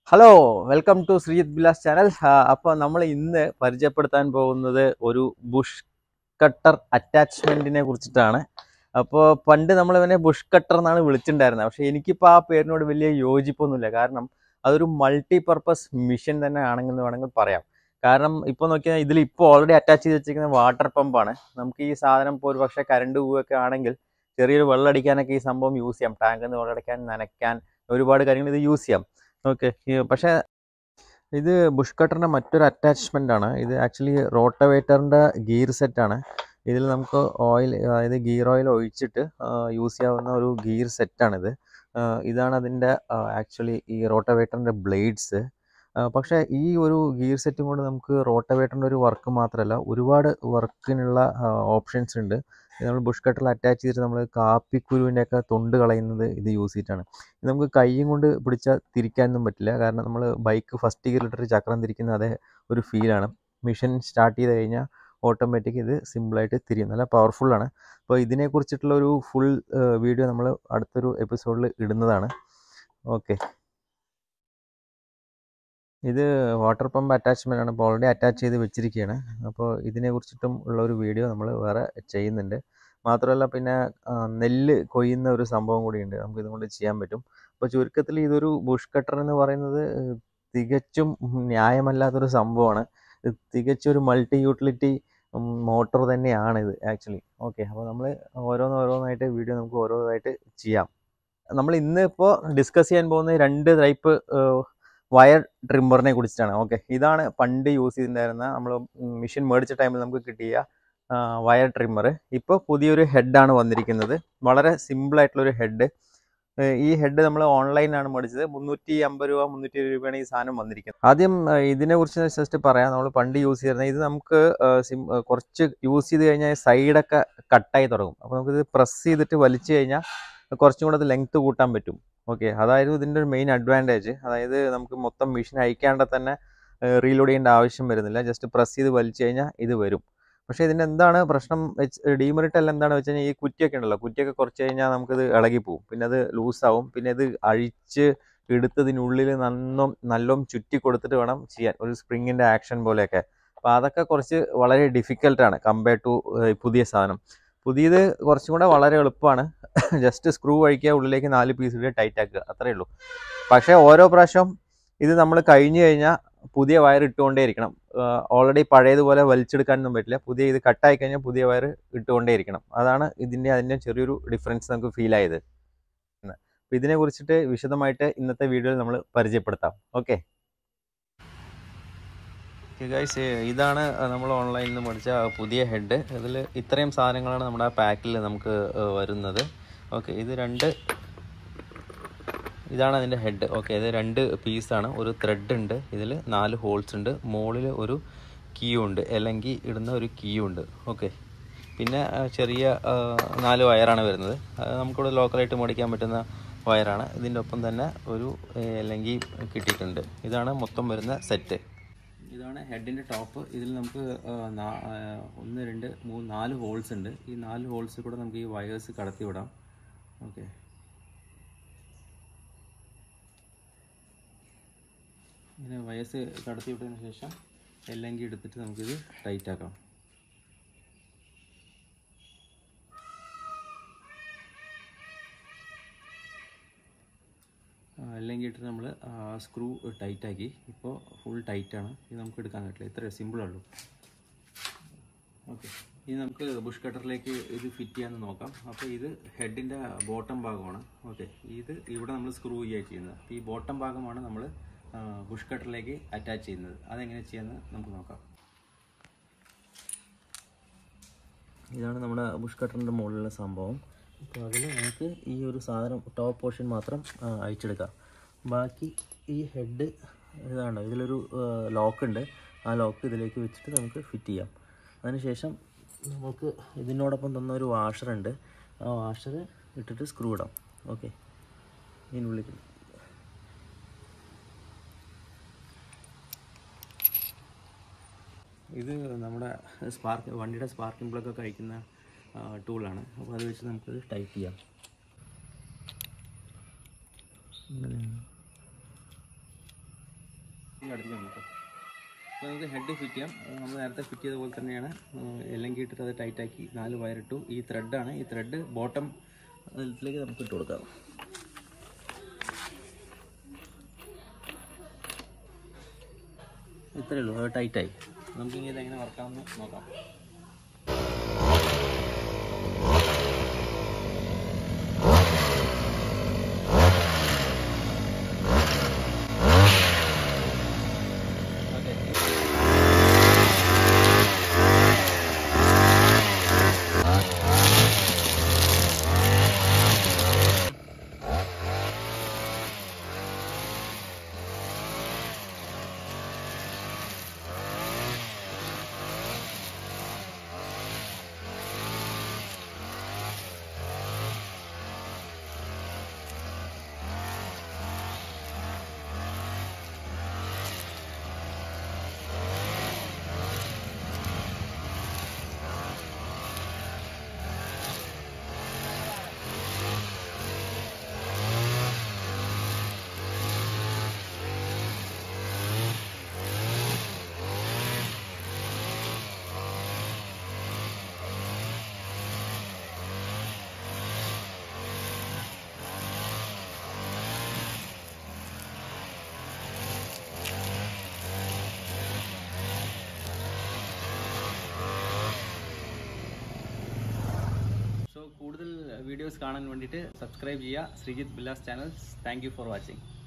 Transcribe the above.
hello welcome to Sreejith Bilas channel അപ്പോൾ നമ്മൾ ഇന്ന് പരിചയപ്പെടുത്താൻ പോകുന്നത് ഒരു ബുഷ് കട്ടർ അറ്റാച്ച്മെൻറ്റിനെ കുറിച്ചിട്ടാണ് അപ്പോൾ പണ്ട് നമ്മൾ ഇവനെ ബുഷ് കട്ടർ എന്നാണ് വിളിച്ചിട്ടുണ്ടായിരുന്നത് പക്ഷേ എനിക്കിപ്പോൾ ആ പേരിനോട് വലിയ യോജിപ്പൊന്നുമില്ല കാരണം അതൊരു മൾട്ടി പർപ്പസ് മിഷൻ തന്നെ ആണെന്ന് വേണമെങ്കിൽ പറയാം കാരണം ഇപ്പോൾ നോക്കിയാൽ ഇതിൽ ഇപ്പോൾ ഓൾറെഡി അറ്റാച്ച് ചെയ്ത് വെച്ചിരിക്കുന്ന വാട്ടർ പമ്പാണ് നമുക്ക് ഈ സാധനം ഇപ്പോൾ ഒരു പക്ഷേ കറണ്ട് പോവുകയൊക്കെ ആണെങ്കിൽ ചെറിയൊരു വെള്ളം അടിക്കാനൊക്കെ ഈ സംഭവം യൂസ് ചെയ്യാം ടാങ്കിൽ നിന്ന് വെള്ളം അടിക്കാൻ നനയ്ക്കാൻ ഒരുപാട് കാര്യങ്ങൾ ഇത് യൂസ് ചെയ്യാം ഓക്കെ പക്ഷേ ഇത് ബുഷ് കട്ടറിൻ്റെ മറ്റൊരു അറ്റാച്ച്മെൻ്റ് ആണ് ഇത് ആക്ച്വലി റോട്ടവേറ്ററിൻ്റെ ഗിയർ സെറ്റാണ് ഇതിൽ നമുക്ക് ഓയിൽ അതായത് ഗിയർ ഓയിൽ ഒഴിച്ചിട്ട് യൂസ് ചെയ്യാവുന്ന ഒരു ഗിയർ സെറ്റാണിത് ഇതാണ് അതിൻ്റെ ആക്ച്വലി ഈ റോട്ടവേറ്ററിൻ്റെ ബ്ലേഡ്സ് പക്ഷേ ഈ ഒരു ഗിയർ സെറ്റും കൊണ്ട് നമുക്ക് റോട്ടവേറ്ററിൻ്റെ ഒരു വർക്ക് മാത്രമല്ല ഒരുപാട് വർക്കിനുള്ള ഓപ്ഷൻസ് ഉണ്ട് നമ്മൾ ബുഷ് കട്ടറിൽ അറ്റാച്ച് ചെയ്തിട്ട് നമ്മൾ കാപ്പിക്കുരുവിൻ്റെ ഒക്കെ തൊണ്ട് കളയുന്നത് ഇത് യൂസ് ചെയ്തിട്ടാണ് ഇത് നമുക്ക് കൈയും കൊണ്ട് പിടിച്ചാൽ തിരിക്കാനൊന്നും പറ്റില്ല കാരണം നമ്മൾ ബൈക്ക് ഫസ്റ്റ് ഗിയറിലിട്ടൊരു ചക്രം തിരിക്കുന്ന അതേ ഒരു ഫീലാണ് മിഷൻ സ്റ്റാർട്ട് ചെയ്ത് കഴിഞ്ഞാൽ ഓട്ടോമാറ്റിക് ഇത് സിമ്പിളായിട്ട് തിരിയും നല്ല പവർഫുള്ളാണ് അപ്പോൾ ഇതിനെക്കുറിച്ചിട്ടുള്ള ഒരു ഫുൾ വീഡിയോ നമ്മൾ അടുത്തൊരു എപ്പിസോഡിൽ ഇടുന്നതാണ് ഓക്കെ ഇത് വാട്ടർ പമ്പ് അറ്റാച്ച്മെൻ്റ് ആണ് ഇപ്പോൾ ഓൾറെഡി അറ്റാച്ച് ചെയ്ത് വെച്ചിരിക്കുകയാണ് അപ്പോൾ ഇതിനെക്കുറിച്ചിട്ടും ഉള്ള ഒരു വീഡിയോ നമ്മൾ വേറെ ചെയ്യുന്നുണ്ട് മാത്രമല്ല പിന്നെ നെല്ല് കൊയ്യുന്ന ഒരു സംഭവം കൂടിയുണ്ട് നമുക്ക് ഇതുകൊണ്ട് ചെയ്യാൻ പറ്റും അപ്പോൾ ചുരുക്കത്തിൽ ഇതൊരു ബുഷ് കട്ടർ എന്ന് പറയുന്നത് തികച്ചും ന്യായമല്ലാത്തൊരു സംഭവമാണ് ഇത് തികച്ചും ഒരു മൾട്ടി യൂട്ടിലിറ്റി മോട്ടോർ തന്നെയാണ് ഇത് ആക്ച്വലി ഓക്കെ അപ്പോൾ നമ്മൾ ഓരോന്ന് ഓരോന്നായിട്ട് വീഡിയോ നമുക്ക് ഓരോന്നായിട്ട് ചെയ്യാം നമ്മൾ ഇന്ന് ഇപ്പോൾ ഡിസ്കസ് ചെയ്യാൻ പോകുന്ന രണ്ട് ടൈപ്പ് വയർ ട്രിമ്മറിനെ കുറിച്ചിട്ടാണ് ഓക്കെ ഇതാണ് പണ്ട് യൂസ് ചെയ്തിട്ടുണ്ടായിരുന്ന നമ്മൾ മെഷീൻ മേടിച്ച ടൈമിൽ നമുക്ക് കിട്ടിയ വയർ ട്രിമ്മർ ഇപ്പോൾ പുതിയൊരു ഹെഡാണ് വന്നിരിക്കുന്നത് വളരെ സിമ്പിളായിട്ടുള്ളൊരു ഹെഡ് ഈ ഹെഡ് നമ്മൾ ഓൺലൈനാണ് മേടിച്ചത് മുന്നൂറ്റി അമ്പത് രൂപ മുന്നൂറ്റി ഇരുപത് രൂപയാണ് ഈ സാധനം വന്നിരിക്കുന്നത് ആദ്യം ഇതിനെ കുറിച്ച് ജസ്റ്റ് പറയാം നമ്മൾ പണ്ട് യൂസ് ചെയ്തിരുന്നത് ഇത് നമുക്ക് സിം കുറച്ച് യൂസ് ചെയ്ത് കഴിഞ്ഞാൽ സൈഡൊക്കെ കട്ടായി തുടങ്ങും അപ്പോൾ നമുക്കിത് പ്രസ് ചെയ്തിട്ട് വലിച്ചു കഴിഞ്ഞാൽ കുറച്ചും കൂടെ അത് ലെങ്ത്ത് കൂട്ടാൻ പറ്റും ഓക്കെ അതായിരുന്നു ഇതിൻ്റെ ഒരു മെയിൻ അഡ്വാൻറ്റേജ് അതായത് നമുക്ക് മൊത്തം മെഷീൻ അയക്കാണ്ട് തന്നെ റീലോഡ് ചെയ്യേണ്ട ആവശ്യം വരുന്നില്ല ജസ്റ്റ് പ്രസ് ചെയ്ത് വലിച്ചു കഴിഞ്ഞാൽ ഇത് വരും പക്ഷേ ഇതിൻ്റെ എന്താണ് പ്രശ്നം വെച്ച് ഡീമെറിറ്റ് എല്ലാം എന്താണ് വെച്ച് കഴിഞ്ഞാൽ ഈ കുറ്റിയൊക്കെ ഉണ്ടല്ലോ കുറ്റിയൊക്കെ കുറച്ച് കഴിഞ്ഞാൽ നമുക്കിത് ഇളകിപ്പോവും പിന്നെ അത് ലൂസാവും പിന്നെ ഇത് അഴിച്ച് എടുത്തതിനുള്ളിൽ നന്നും നല്ലോം ചുറ്റി കൊടുത്തിട്ട് വേണം ചെയ്യാൻ ഒരു സ്പ്രിങ്ങിൻ്റെ ആക്ഷൻ പോലെയൊക്കെ അപ്പോൾ അതൊക്കെ കുറച്ച് വളരെ ഡിഫിക്കൽട്ടാണ് കമ്പയർ ടു പുതിയ സാധനം പുതിയത് കുറച്ചും കൂടെ വളരെ എളുപ്പമാണ് ജസ്റ്റ് സ്ക്രൂ അഴിക്കുക ഉള്ളിലേക്ക് നാല് പീസ് ഇടുക ടൈറ്റ് ആക്കുക അത്രയേ ഉള്ളൂ പക്ഷേ ഓരോ പ്രാവശ്യം ഇത് നമ്മൾ കഴിഞ്ഞു കഴിഞ്ഞാൽ പുതിയ വയർ ഇട്ടുകൊണ്ടേ ഇരിക്കണം ഓൾറെഡി പഴയതുപോലെ വലിച്ചെടുക്കാനൊന്നും പറ്റില്ല പുതിയ ഇത് കട്ടായി കഴിഞ്ഞാൽ പുതിയ വയർ ഇട്ടുകൊണ്ടേ ഇരിക്കണം അതാണ് ഇതിൻ്റെ അതിൻ്റെ ചെറിയൊരു ഡിഫറൻസ് നമുക്ക് ഫീൽ ആയത് അപ്പോൾ ഇതിനെ കുറിച്ചിട്ട് വിശദമായിട്ട് ഇന്നത്തെ വീഡിയോയിൽ നമ്മൾ പരിചയപ്പെടുത്താം ഓക്കെ ഗൈസ് ഇതാണ് നമ്മൾ ഓൺലൈനിൽ നിന്ന് മേടിച്ച പുതിയ ഹെഡ് ഇതിൽ ഇത്രയും സാധനങ്ങളാണ് നമ്മുടെ ആ പാക്കിൽ നമുക്ക് വരുന്നത് ഓക്കെ ഇത് രണ്ട് ഇതാണ് അതിൻ്റെ ഹെഡ് ഓക്കെ ഇത് രണ്ട് പീസാണ് ഒരു ത്രെഡ് ഉണ്ട് ഇതിൽ നാല് ഹോൾസ് ഉണ്ട് മുകളിൽ ഒരു കീ ഉണ്ട് അല്ലെങ്കിൽ ഇടുന്ന ഒരു കീ ഉണ്ട് ഓക്കെ പിന്നെ ചെറിയ നാല് വയറാണ് വരുന്നത് അത് നമുക്കിവിടെ ലോക്കലായിട്ട് മേടിക്കാൻ പറ്റുന്ന വയറാണ് ഇതിൻ്റെ ഒപ്പം തന്നെ ഒരു അല്ലെങ്കിൽ കിട്ടിയിട്ടുണ്ട് ഇതാണ് മൊത്തം വരുന്ന സെറ്റ് ഇതാണ് ഹെഡിൻ്റെ ടോപ്പ് ഇതിൽ നമുക്ക് ഒന്ന് രണ്ട് മൂന്ന് നാല് ഹോൾസ് ഉണ്ട് ഈ നാല് ഹോൾസിൽ കൂടെ നമുക്ക് ഈ വയേഴ്സ് കടത്തി വിടാം ഓക്കെ ഇങ്ങനെ വയസ്സ് കടത്തി വിട്ടതിന് ശേഷം എല്ലെങ്കിൽ എടുത്തിട്ട് നമുക്കിത് ടൈറ്റ് ആക്കാം അല്ലെങ്കിൽ ഇട്ട് നമ്മൾ സ്ക്രൂ ടൈറ്റാക്കി ഇപ്പോൾ ഫുൾ ടൈറ്റാണ് ഇത് നമുക്ക് എടുക്കാൻ പറ്റില്ല ഇത്ര സിമ്പിളുള്ളൂ ഓക്കെ ഇനി നമുക്ക് ബുഷ് കട്ടറിലേക്ക് ഇത് ഫിറ്റ് ചെയ്യാമെന്ന് നോക്കാം അപ്പോൾ ഇത് ഹെഡിൻ്റെ ബോട്ടം ഭാഗമാണ് ഓക്കെ ഇത് ഇവിടെ നമ്മൾ സ്ക്രൂ ചെയ്യുക ചെയ്യുന്നത് അപ്പോൾ ഈ ബോട്ടം ഭാഗമാണ് നമ്മൾ ബുഷ് കട്ടറിലേക്ക് അറ്റാച്ച് ചെയ്യുന്നത് അതെങ്ങനെ ചെയ്യാമെന്ന് നമുക്ക് നോക്കാം ഇതാണ് നമ്മുടെ ബുഷ് കട്ടറിൻ്റെ മുകളിലുള്ള സംഭവം അപ്പോൾ അതിൽ നമുക്ക് ഈ ഒരു സാധനം ടോപ്പ് പോർഷൻ മാത്രം അയച്ചെടുക്കാം ബാക്കി ഈ ഹെഡ് ഇതാണോ ഇതിലൊരു ലോക്ക് ഉണ്ട് ആ ലോക്ക് ഇതിലേക്ക് വെച്ചിട്ട് നമുക്ക് ഫിറ്റ് ചെയ്യാം അതിനുശേഷം നമുക്ക് ഇതിനോടൊപ്പം തന്ന ഒരു വാഷറുണ്ട് ആ വാഷർ ഇട്ടിട്ട് സ്ക്രൂ ഇടാം ഓക്കെ ഇതിനുള്ളിൽ ഇത് നമ്മുടെ സ്പാർക്ക് വണ്ടിയുടെ സ്പാർക്കിംഗ് പ്ലഗ് ഒക്കെ അയക്കുന്ന ടൂളാണ് അപ്പോൾ അത് വെച്ച് നമുക്കത് ടൈറ്റ് ചെയ്യാം ഇങ്ങനെയാണ് ഈ അടുത്ത് നമുക്ക് അപ്പോൾ നമുക്ക് ഹെഡ് ഫിറ്റ് ചെയ്യാം അത് നമ്മൾ നേരത്തെ ഫിറ്റ് ചെയ്ത പോലെ തന്നെയാണ് ഉം, എല്ലാം ഇട്ടിട്ട് അത് ടൈറ്റാക്കി നാല് വയറിട്ടു ഈ ത്രെഡാണ് ഈ ത്രെഡ് ബോട്ടം അതിലേക്ക് നമുക്ക് ഇട്ട് കൊടുക്കാം ഇത്രയേ ഉള്ളൂ അത് ടൈറ്റായി നമുക്ക് ഇനി ഇത് എങ്ങനെ വർക്കാമെന്ന് നോക്കാം ഓക്കെ സോ കൂടുതൽ വീഡിയോസ് കാണാൻ വേണ്ടിയിട്ട് സബ്സ്ക്രൈബ് ചെയ്യുക Sreejith Bilas channel thank you for watching